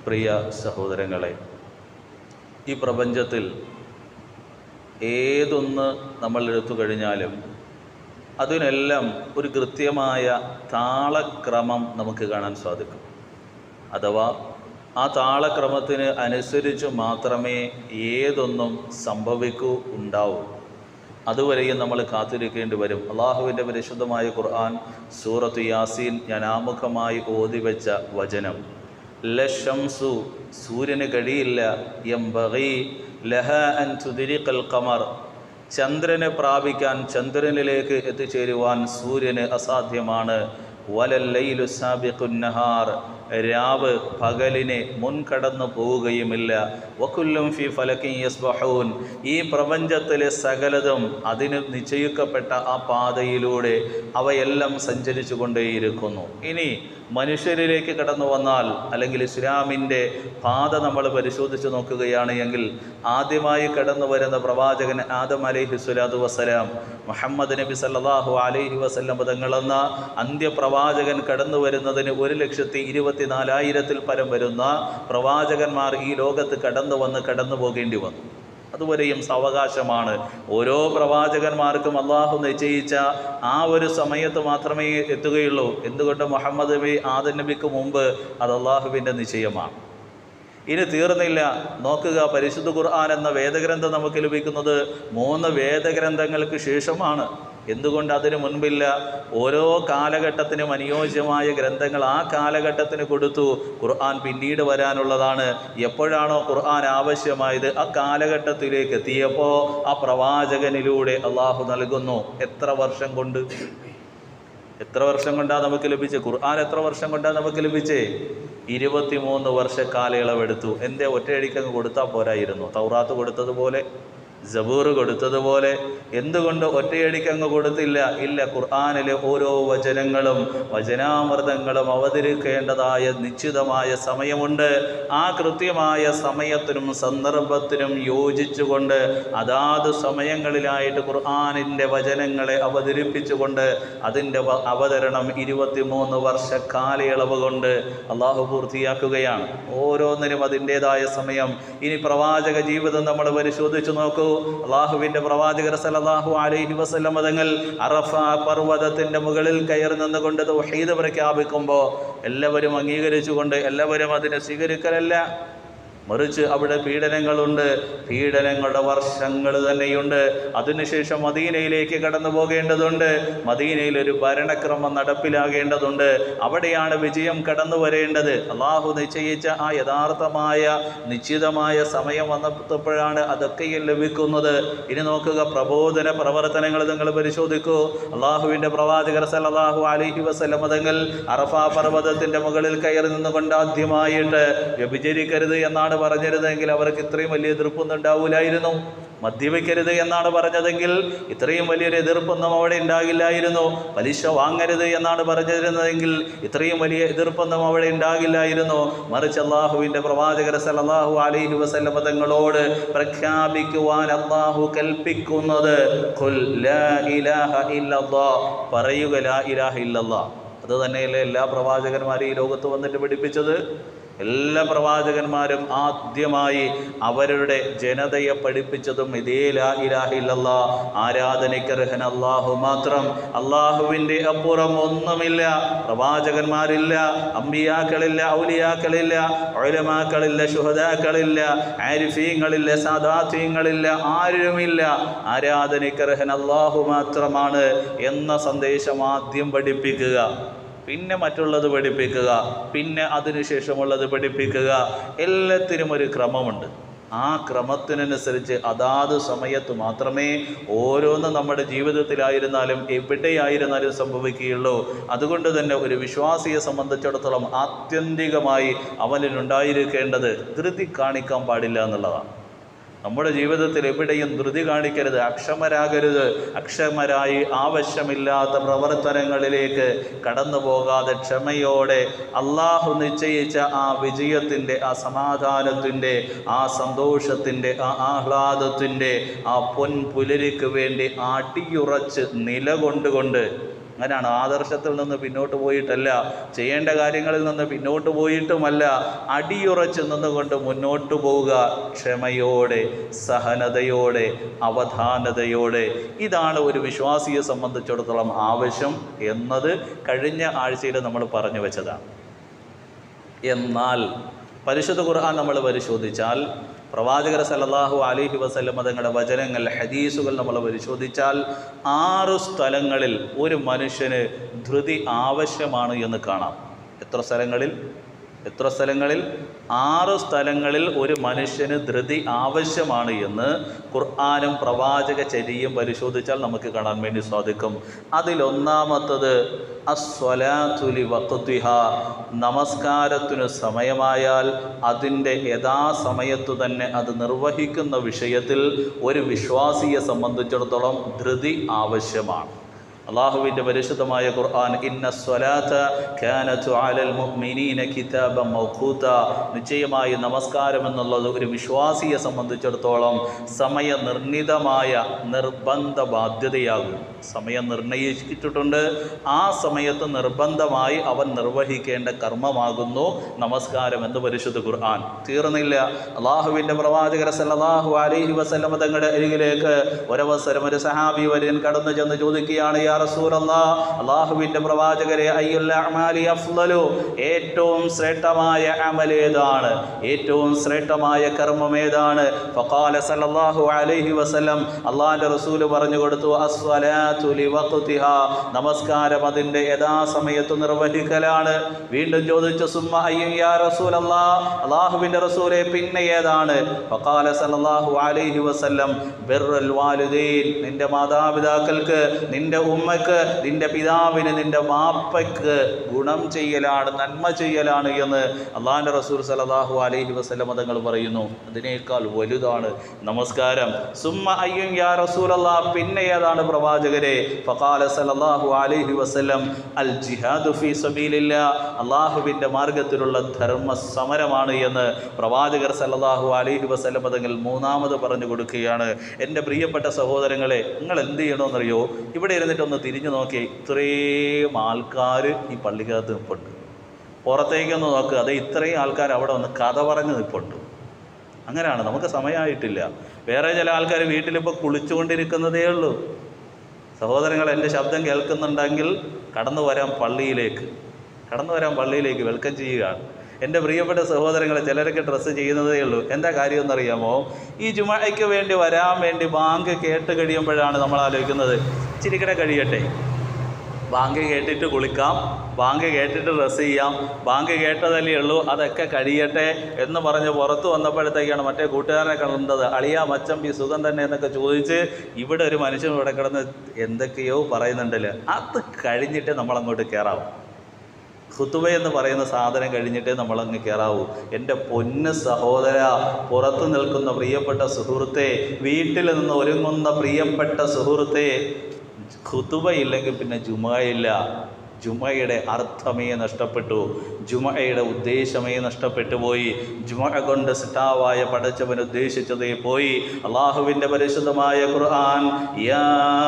പ്രിയ സഹോദരങ്ങളെ ഈ പ്രപഞ്ചത്തിൽ ഏതൊന്ന് നമ്മൾ എടുത്തു കഴിഞ്ഞാലും അതിനെല്ലാം ഒരു കൃത്യമായ താളക്രമം നമുക്ക് കാണാൻ സാധിക്കും അഥവാ ആ താളക്രമത്തിന് അനുസരിച്ച് മാത്രമേ ഏതൊന്നും സംഭവിക്കൂ ഉണ്ടാവൂ അതുവരെയും നമ്മൾ കാത്തിരിക്കേണ്ടി വരും അള്ളാഹുവിൻ്റെ പരിശുദ്ധമായ ഖുർആൻ സൂറത്ത് യാസീൻ ഞാൻ ആമുഖമായി ഓതി വെച്ച വചനം ലഷംസു സൂര്യന് കഴിയില്ല എംബഗി ലഹ അൻ തുദിരിക്കൽ ഖമർ ചന്ദ്രനെ പ്രാപിക്കാൻ ചന്ദ്രനിലേക്ക് എത്തിച്ചേരുവാൻ സൂര്യന് അസാധ്യമാണ് വലല്ലയിലു സാബിഖുന്നഹാർ രാവ് പകലിനെ മുൻകടന്നു പോവുകയുമില്ല വക്കുല്ലും ഫി ഫലക്കിൻ യസ്ബഹൂൻ ഈ പ്രപഞ്ചത്തിലെ സകലതും അതിന് നിശ്ചയിക്കപ്പെട്ട ആ പാതയിലൂടെ അവയെല്ലാം സഞ്ചരിച്ചു കൊണ്ടേയിരിക്കുന്നു ഇനി മനുഷ്യരിലേക്ക് കടന്നു വന്നാൽ അല്ലെങ്കിൽ ഇസ്ലാമിൻ്റെ പാത നമ്മൾ പരിശോധിച്ച് നോക്കുകയാണ് എങ്കിൽ ആദ്യമായി കടന്നു വരുന്ന പ്രവാചകൻ ആദം അലൈഹി സ്വലാത്തു വസ്സലാം മുഹമ്മദ് നബി സല്ലല്ലാഹു അലൈഹി വസല്ലം തങ്ങളെന്ന അന്ത്യപ്രവാചകൻ കടന്നു വരുന്നതിന് ഒരു ലക്ഷത്തി ഇരുപത്തിനാലായിരത്തിൽ പരം വരുന്ന പ്രവാചകന്മാർ ഈ ലോകത്ത് കടന്നു വന്ന് കടന്നു പോകേണ്ടി വന്നു അതുവരെയും സാവകാശമാണ് ഓരോ പ്രവാചകന്മാർക്കും അള്ളാഹു നിശ്ചയിച്ച ആ ഒരു സമയത്ത് മാത്രമേ എത്തുകയുള്ളൂ എന്തുകൊണ്ട് മുഹമ്മദ് നബി ആദൻ നബിക്ക് മുമ്പ് അത് അള്ളാഹുവിൻ്റെ നിശ്ചയമാണ് ഇനി തീർന്നില്ല നോക്കുക പരിശുദ്ധ ഖുർആൻ എന്ന വേദഗ്രന്ഥം നമുക്ക് ലഭിക്കുന്നത് മൂന്ന് വേദഗ്രന്ഥങ്ങൾക്ക് ശേഷമാണ് എന്തുകൊണ്ട് അതിനു മുൻപില്ല ഓരോ കാലഘട്ടത്തിനും അനുയോജ്യമായ ഗ്രന്ഥങ്ങൾ ആ കാലഘട്ടത്തിന് കൊടുത്തു ഖുർആൻ പിന്നീട് വരാനുള്ളതാണ് എപ്പോഴാണോ ഖുർആൻ ആവശ്യമായത് ആ കാലഘട്ടത്തിലേക്ക് എത്തിയപ്പോൾ ആ പ്രവാചകനിലൂടെ അള്ളാഹു നൽകുന്നു എത്ര വർഷം കൊണ്ട് എത്ര വർഷം കൊണ്ടാണ് നമുക്ക് ലഭിച്ചത് ഖുർആൻ എത്ര വർഷം കൊണ്ടാണ് നമുക്ക് ലഭിച്ചേ ഇരുപത്തിമൂന്ന് വർഷ കാലയളവെടുത്തു എൻ്റെ ഒറ്റയടിക്കങ്ങ് കൊടുത്താൽ പോരായിരുന്നു തൗറാത്ത് കൊടുത്തതുപോലെ ജബൂർ കൊടുത്തതുപോലെ എന്തുകൊണ്ട് ഒറ്റയടിക്കങ്ങ് കൊടുത്തില്ല ഇല്ല ഖുർആാനിലെ ഓരോ വചനങ്ങളും വചനാമൃതങ്ങളും അവതരിക്കേണ്ടതായ നിശ്ചിതമായ സമയമുണ്ട് ആ കൃത്യമായ സമയത്തിനും സന്ദർഭത്തിനും യോജിച്ചുകൊണ്ട് അതാത് സമയങ്ങളിലായിട്ട് ഖുർആാനിൻ്റെ വചനങ്ങളെ അവതരിപ്പിച്ചുകൊണ്ട് അതിൻ്റെ വ- അവതരണം ഇരുപത്തിമൂന്ന് വർഷ കാലയളവ് കൊണ്ട് അള്ളാഹു പൂർത്തിയാക്കുകയാണ് ഓരോന്നിനും അതിൻ്റെതായ സമയം ഇനി പ്രവാചക ജീവിതം നമ്മൾ പരിശോധിച്ച് നോക്കൂ അള്ളാഹുവിൻ്റെ പ്രവാചകർ സല്ലല്ലാഹു അലൈഹി വസല്ലം തങ്ങൾ അറഫ പർവ്വതത്തിൻ്റെ മുകളിൽ കയറി നിന്നുകൊണ്ട് തൗഹീദ് പ്രഖ്യാപിക്കുമ്പോൾ എല്ലാവരും അംഗീകരിച്ചുകൊണ്ട് എല്ലാവരും അതിനെ സ്വീകരിക്കലല്ല മറിച്ച് അവിടെ പീഡനങ്ങളുണ്ട് പീഡനങ്ങളുടെ വർഷങ്ങൾ തന്നെയുണ്ട് അതിനുശേഷം മദീനയിലേക്ക് കടന്നു പോകേണ്ടതുണ്ട് മദീനയിൽ ഒരു ഭരണക്രമം നടപ്പിലാകേണ്ടതുണ്ട് അവിടെയാണ് വിജയം കടന്നു വരേണ്ടത് അള്ളാഹു നിശ്ചയിച്ച ആ യഥാർത്ഥമായ നിശ്ചിതമായ സമയം വന്നപ്പോഴാണ് അതൊക്കെയും ലഭിക്കുന്നത് ഇനി നോക്കുക പ്രബോധന പ്രവർത്തനങ്ങൾ നിങ്ങൾ പരിശോധിക്കൂ അള്ളാഹുവിൻ്റെ പ്രവാചകർ സല്ലല്ലാഹു അലൈഹി വസല്ലം തങ്ങൾ അറഫ പർവ്വതത്തിൻ്റെ മുകളിൽ കയറി നിന്നുകൊണ്ട് ആദ്യമായിട്ട് വ്യഭിചരിക്കരുത് എന്നാണ് പറഞ്ഞിരുന്നതെങ്കിൽ അവർക്ക് ഇത്രയും വലിയ എതിർപ്പൊന്നും ഉണ്ടാവില്ലായിരുന്നു മദ്യപിക്കരുത് എന്നാണ് പറഞ്ഞതെങ്കിൽ ഇത്രയും വലിയൊരു എതിർപ്പൊന്നും അവിടെ ഉണ്ടാകില്ലായിരുന്നു പലിശ വാങ്ങരുത് എന്നാണ് പറഞ്ഞിരുന്നതെങ്കിൽ ഇത്രയും വലിയ എതിർപ്പൊന്നും അവിടെ ഉണ്ടാകില്ലായിരുന്നു മറിച്ച് അള്ളാഹുവിൻ്റെ പ്രവാചകർ സല്ലല്ലാഹു അലൈഹി വസല്ലമ തങ്ങളോട് പ്രഖ്യാപിക്കുവാൻ അള്ളാഹു കൽപ്പിക്കുന്നത് ഖുൽ ലാ ഇലാഹ ഇല്ലല്ലാ പറയുക ലാ ഇലാഹ ഇല്ലല്ലാ അത് തന്നെയല്ലേ എല്ലാ പ്രവാചകന്മാരും ഈ ലോകത്ത് വന്നിട്ട് പഠിപ്പിച്ചത് എല്ലാ പ്രവാചകന്മാരും ആദ്യമായി അവരുടെ ജനതയെ പഠിപ്പിച്ചതും ഇതേ ലാ ഇലാഹ ഇല്ലല്ലാ ആരാധനയ്ക്കർഹൻ അള്ളാഹു മാത്രം അള്ളാഹുവിൻ്റെ അപ്പുറം ഒന്നുമില്ല പ്രവാചകന്മാരില്ല അമ്പിയാക്കളില്ല ഔലിയാക്കളില്ല ഒഴലമാക്കളില്ല ശുഹദാക്കളില്ല ആരിഫീങ്ങളില്ല സാദാത്യങ്ങളില്ല ആരുമില്ല ആരാധനയ്ക്കർഹൻ അള്ളാഹു മാത്രമാണ് എന്ന സന്ദേശം ആദ്യം പഠിപ്പിക്കുക പിന്നെ മറ്റുള്ളത് പഠിപ്പിക്കുക പിന്നെ അതിനുശേഷമുള്ളത് പഠിപ്പിക്കുക എല്ലാത്തിനും ഒരു ക്രമമുണ്ട് ആ ക്രമത്തിനനുസരിച്ച് അതാത് സമയത്ത് മാത്രമേ ഓരോന്ന് നമ്മുടെ ജീവിതത്തിലായിരുന്നാലും എവിടെയായിരുന്നാലും സംഭവിക്കുകയുള്ളൂ അതുകൊണ്ട് തന്നെ ഒരു വിശ്വാസിയെ സംബന്ധിച്ചിടത്തോളം ആത്യന്തികമായി അവനിലുണ്ടായിരിക്കേണ്ടത് ധൃതി കാണിക്കാൻ പാടില്ല എന്നുള്ളതാണ് നമ്മുടെ ജീവിതത്തിൽ എവിടെയും ധൃതി കാണിക്കരുത് അക്ഷമരാകരുത് അക്ഷമരായി ആവശ്യമില്ലാത്ത പ്രവർത്തനങ്ങളിലേക്ക് കടന്നു പോകാതെ ക്ഷമയോടെ അള്ളാഹു നിശ്ചയിച്ച ആ വിജയത്തിൻ്റെ ആ സമാധാനത്തിൻ്റെ ആ സന്തോഷത്തിൻ്റെ ആ ആഹ്ലാദത്തിൻ്റെ ആ പൊൻപുലരിക്ക് വേണ്ടി അടിയുറച്ച് നിലകൊണ്ടുകൊണ്ട് അങ്ങനെയാണ് ആദർശത്തിൽ നിന്ന് പിന്നോട്ട് പോയിട്ടല്ല ചെയ്യേണ്ട കാര്യങ്ങളിൽ നിന്ന് പിന്നോട്ട് പോയിട്ടുമല്ല അടിയുറച്ച് നിന്നുകൊണ്ട് മുന്നോട്ട് പോവുക ക്ഷമയോടെ സഹനതയോടെ അവധാനതയോടെ ഇതാണ് ഒരു വിശ്വാസിയെ സംബന്ധിച്ചിടത്തോളം ആവശ്യം എന്നത് കഴിഞ്ഞ ആഴ്ചയിൽ നമ്മൾ പറഞ്ഞു വെച്ചതാണ് എന്നാൽ പരിശുദ്ധ ഖുർആൻ നമ്മൾ പരിശോധിച്ചാൽ പ്രവാചകർ സല്ലല്ലാഹു അലൈഹി വസല്ലം തങ്ങളുടെ വചനങ്ങൾ ഹദീസുകൾ നമ്മൾ പരിശോധിച്ചാൽ ആറ് സ്ഥലങ്ങളിൽ ഒരു മനുഷ്യന് ധൃതി ആവശ്യമാണ് എന്ന് കാണാം എത്ര സ്ഥലങ്ങളിൽ എത്ര സ്ഥലങ്ങളിൽ ആറ് സ്ഥലങ്ങളിൽ ഒരു മനുഷ്യന് ധൃതി ആവശ്യമാണ് എന്ന് ഖുർആാനും പ്രവാചക ചര്യയും പരിശോധിച്ചാൽ നമുക്ക് കാണാൻ വേണ്ടി സാധിക്കും അതിലൊന്നാമത്തത് അസ്വലാത്തുലി വക്കുത്തിഹ നമസ്കാരത്തിനു സമയമായാൽ അതിൻ്റെ യഥാസമയത്തു തന്നെ അത് നിർവഹിക്കുന്ന വിഷയത്തിൽ ഒരു വിശ്വാസിയെ സംബന്ധിച്ചിടത്തോളം ധൃതി ആവശ്യമാണ് അള്ളാഹുവിൻ്റെ പരിശുദ്ധമായ ഖുർആൻ ഇന്ന സ്വലാത്ത കാനത്തു അലൽ മുഅ്മിനീന കിതാബ മൗഖൂത നിശ്ചയമായി നമസ്കാരം എന്നുള്ളത് ഒരു വിശ്വാസിയെ സംബന്ധിച്ചിടത്തോളം സമയനിർണിതമായ നിർബന്ധ ബാധ്യതയാകും സമയം നിർണയിച്ചിട്ടുണ്ട് ആ സമയത്ത് നിർബന്ധമായി അവൻ നിർവഹിക്കേണ്ട കർമ്മമാകുന്നു നമസ്കാരം എന്ന് പരിശുദ്ധ ഖുർആൻ തീർന്നില്ല അള്ളാഹുവിൻ്റെ പ്രവാചകർ സല്ലല്ലാഹു അലൈഹി വസല്ലമ തങ്ങളുടെ അരികിലേക്ക് ഒരവസരം ഒരു സഹാബി വര്യൻ കടന്നു ചെന്ന് ചോദിക്കുകയാണ് യാ റസൂലല്ലാ അള്ളാഹുവിൻ്റെ പ്രവാചകരെ അയ്യുൽ അഅ്മാലി അഫ്ളലു ഏറ്റവും ശ്രേഷ്ഠമായ അമൽ ഏതാണ് ഏറ്റവും ശ്രേഷ്ഠമായ കർമ്മം ഏതാണ് ഫഖാല സല്ലല്ലാഹു അലൈഹി വസല്ലം അള്ളാഹിൻ്റെ റസൂല് പറഞ്ഞു കൊടുത്തു അസ്വലാത്തു ലിവഖ്തിഹാ നമസ്കാരം അതിൻ്റെ യഥാസമയത്ത് നിർവഹിക്കലാണ് വീണ്ടും ചോദിച്ചു സുമ്മ അയ്യോ യാ റസൂലല്ലാ അള്ളാഹുവിൻ്റെ റസൂലെ പിന്നെ ഏതാണ് ഫഖാല സല്ലല്ലാഹു അലൈഹി വസല്ലം ബിർറുൽ വാലിദൈൻ നിന്റെ മാതാപിതാക്കൾക്ക് നിന്റെ ഉമ്മക്ക് നിന്റെ പിതാവിന് നിന്റെ മാപ്പയ്ക്ക് ഗുണം ചെയ്യലാണ് നന്മ ചെയ്യലാണ് എന്ന് അള്ളാഹിൻ്റെ റസൂൽ സല്ലല്ലാഹു അലൈഹി വസല്ലം തങ്ങൾ പറയുന്നു അതിനേക്കാൾ വലുതാണ് നമസ്കാരം സുമ്മ അയ്യും യാ റസൂലല്ലാ പിന്നെ ഏതാണ് പ്രവാചകരെ ഫഖാല സല്ലല്ലാഹു അലൈഹി വസല്ലം അൽ ജിഹാദു ഫീ സബീലില്ലാ അള്ളാഹുവിൻ്റെ മാർഗത്തിലുള്ള ധർമ്മ സമരമാണ് എന്ന് പ്രവാചകർ സല്ലല്ലാഹു അലൈഹി വസല്ലം തങ്ങൾ മൂന്നാമത് പറഞ്ഞു കൊടുക്കുകയാണ് എൻ്റെ പ്രിയപ്പെട്ട സഹോദരങ്ങളെ നിങ്ങൾ എന്ത് ചെയ്യണമെന്നറിയോ ഇവിടെ ഇരുന്നിട്ടൊന്ന് തിരിഞ്ഞു നോക്കി ഇത്രയും ആൾക്കാർ ഈ പള്ളിക്കകത്ത് നിൽപ്പുണ്ട് പുറത്തേക്കൊന്ന് നോക്കുക അത് ഇത്രയും ആൾക്കാർ അവിടെ വന്ന് കഥ പറഞ്ഞ് നിൽപ്പുണ്ട് അങ്ങനെയാണ് നമുക്ക് സമയമായിട്ടില്ല വേറെ ചില ആൾക്കാർ വീട്ടിലിപ്പോൾ കുളിച്ചുകൊണ്ടിരിക്കുന്നതേ ഉള്ളൂ സഹോദരങ്ങൾ എൻ്റെ ശബ്ദം കേൾക്കുന്നുണ്ടെങ്കിൽ കടന്നു വരാം പള്ളിയിലേക്ക് കടന്നു വരാൻ പള്ളിയിലേക്ക് വെൽക്കം ചെയ്യുക എൻ്റെ പ്രിയപ്പെട്ട സഹോദരങ്ങളെ ചിലരൊക്കെ ഡ്രസ്സ് ചെയ്യുന്നതേ ഉള്ളൂ എന്താ കാര്യം എന്നറിയാമോ ഈ ജുമയ്ക്ക് വേണ്ടി വരാൻ വേണ്ടി ബാങ്ക് കേട്ട് കഴിയുമ്പോഴാണ് നമ്മൾ ആലോചിക്കുന്നത് ഇച്ചിരിക്കടെ കഴിയട്ടെ ബാങ്ക് കേട്ടിട്ട് കുളിക്കാം ബാങ്ക് കേട്ടിട്ട് ഡ്രസ്സ് ചെയ്യാം ബാങ്ക് കേട്ടതല്ലേ ഉള്ളൂ അതൊക്കെ കഴിയട്ടെ എന്ന് പറഞ്ഞ് പുറത്ത് വന്നപ്പോഴത്തേക്കാണ് മറ്റേ കൂട്ടുകാരനെ കണ്ടത് അളിയ മച്ചമ്പി സുഖം തന്നെ എന്നൊക്കെ ചോദിച്ച് ഇവിടെ ഒരു മനുഷ്യൻ ഇവിടെ കിടന്ന് എന്തൊക്കെയോ പറയുന്നുണ്ടല്ലോ അത് കഴിഞ്ഞിട്ടേ നമ്മളങ്ങോട്ട് കയറാവും ഖുത്തുബ എന്ന് പറയുന്ന സാധനം കഴിഞ്ഞിട്ടേ നമ്മളങ്ങ് കയറാവൂ എൻ്റെ പൊന്ന് സഹോദര പുറത്തു നിൽക്കുന്ന പ്രിയപ്പെട്ട സുഹൃത്തെ വീട്ടിൽ നിന്ന് ഒരുങ്ങുന്ന പ്രിയപ്പെട്ട സുഹൃത്തെ ഖുതുബ ഇല്ലെങ്കിൽ പിന്നെ ജുമയില്ല ജുമയുടെ അർത്ഥമേ നഷ്ടപ്പെട്ടു ജുമയുടെ ഉദ്ദേശമേ നഷ്ടപ്പെട്ടു പോയി ജുമ കൊണ്ട് സിട്ടാവായ പടച്ചവൻ ഉദ്ദേശിച്ചതേ പോയി അള്ളാഹുവിൻ്റെ പരിശുദ്ധമായ ഖുർആൻ യാ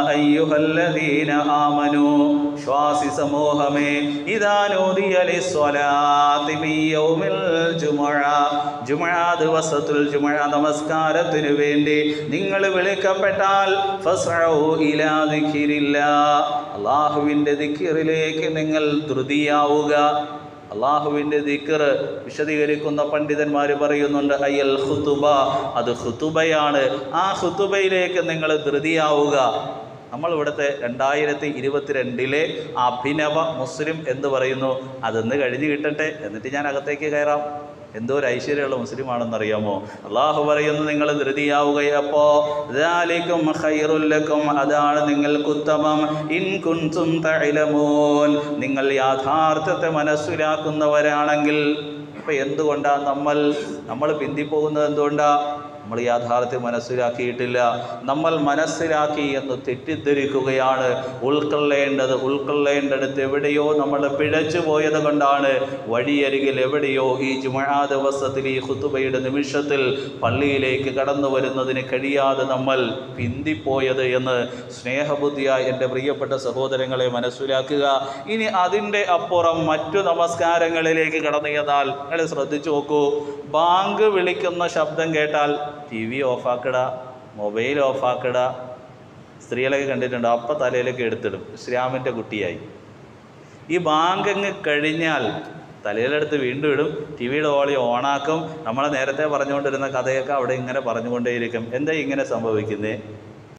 അയ്യുഹല്ലദീന ആമനു ശ്വാസി സമൂഹമേ ഇദാ നൂദിയ ലിസ്വലാത്തി മിൻ യൗമിൽ ജുമുഅ ജുമുഅ ദിവസത്തുൽ ജുമുഅ നമസ്കാരത്തിനു വേണ്ടി നിങ്ങൾ വിളിക്കപ്പെട്ടാൽ ഫസ്ഉ ഇലാ ദിക്രില്ലാ അള്ളാഹുവിൻ്റെ ദിക്റിലേക്ക് നിങ്ങൾ ധൃതിയാവുക അള്ളാഹുവിൻ്റെ ദിക്കർ വിശദീകരിക്കുന്ന പണ്ഡിതന്മാർ പറയുന്നുണ്ട് അയ്യൽ ഖുതുബ അത് ഖുതുബയാണ് ആ ഖുതുബയിലേക്ക് നിങ്ങൾ ധൃതിയാവുക നമ്മൾ ഇവിടുത്തെ രണ്ടായിരത്തി ഇരുപത്തിരണ്ടിലെ അഭിനവ മുസ്ലിം എന്ന് പറയുന്നു അതൊന്ന് കഴിഞ്ഞ് കിട്ടട്ടെ എന്നിട്ട് ഞാൻ അകത്തേക്ക് കയറാം എന്തോ ഒരു ഐശ്വര്യമുള്ള മുസ്ലിമാണെന്നറിയാമോ അള്ളാഹു പറയുന്നു നിങ്ങൾ ധൃതിയാവുകയപ്പോ ذَلِكُمْ خَيْرٌ لَكُمْ അതാണ് നിങ്ങൾക്ക് ഉത്തമം ഇൻ കുൻതും തഅലമൂൻ നിങ്ങൾ യാഥാർത്ഥ്യത്തെ മനസ്സിലാക്കുന്നവരാണെങ്കിൽ ഇപ്പം എന്തുകൊണ്ടാണ് നമ്മൾ നമ്മൾ പിന്തിപ്പോകുന്നത് എന്തുകൊണ്ടാ നമ്മൾ യാഥാർത്ഥ്യം മനസ്സിലാക്കിയിട്ടില്ല നമ്മൾ മനസ്സിലാക്കി എന്ന് തെറ്റിദ്ധരിക്കുകയാണ് ഉൾക്കൊള്ളേണ്ടത് ഉൾക്കൊള്ളേണ്ടടുത്ത് എവിടെയോ നമ്മൾ പിഴച്ചു പോയത് കൊണ്ടാണ് വഴിയരികിൽ എവിടെയോ ഈ ജുമഴാ ദിവസത്തിൽ ഈ ഖുത്തുബയുടെ നിമിഷത്തിൽ പള്ളിയിലേക്ക് കടന്നു വരുന്നതിന് കഴിയാതെ നമ്മൾ പിന്തിപ്പോയത് എന്ന് സ്നേഹബുദ്ധിയായി എൻ്റെ പ്രിയപ്പെട്ട സഹോദരങ്ങളെ മനസ്സിലാക്കുക ഇനി അതിൻ്റെ അപ്പുറം മറ്റു നമസ്കാരങ്ങളിലേക്ക് കടന്നു ചെന്നാൽ നിങ്ങൾ ശ്രദ്ധിച്ചു നോക്കൂ ബാങ്ക് വിളിക്കുന്ന ശബ്ദം കേട്ടാൽ ടി വി ഓഫാക്കിട മൊബൈൽ ഓഫാക്കിട സ്ത്രീകളൊക്കെ കണ്ടിട്ടുണ്ട് അപ്പം തലയിലൊക്കെ എടുത്തിടും ഇസ്ലാമിൻ്റെ കുട്ടിയായി ഈ ബാങ്ക് അങ്ങ് കഴിഞ്ഞാൽ തലയിലെടുത്ത് വീണ്ടും ഇടും ടി വിയുടെ ഓളി ഓണാക്കും നമ്മൾ നേരത്തെ പറഞ്ഞുകൊണ്ടിരുന്ന കഥയൊക്കെ അവിടെ ഇങ്ങനെ പറഞ്ഞുകൊണ്ടേയിരിക്കും എന്താ ഇങ്ങനെ സംഭവിക്കുന്നത്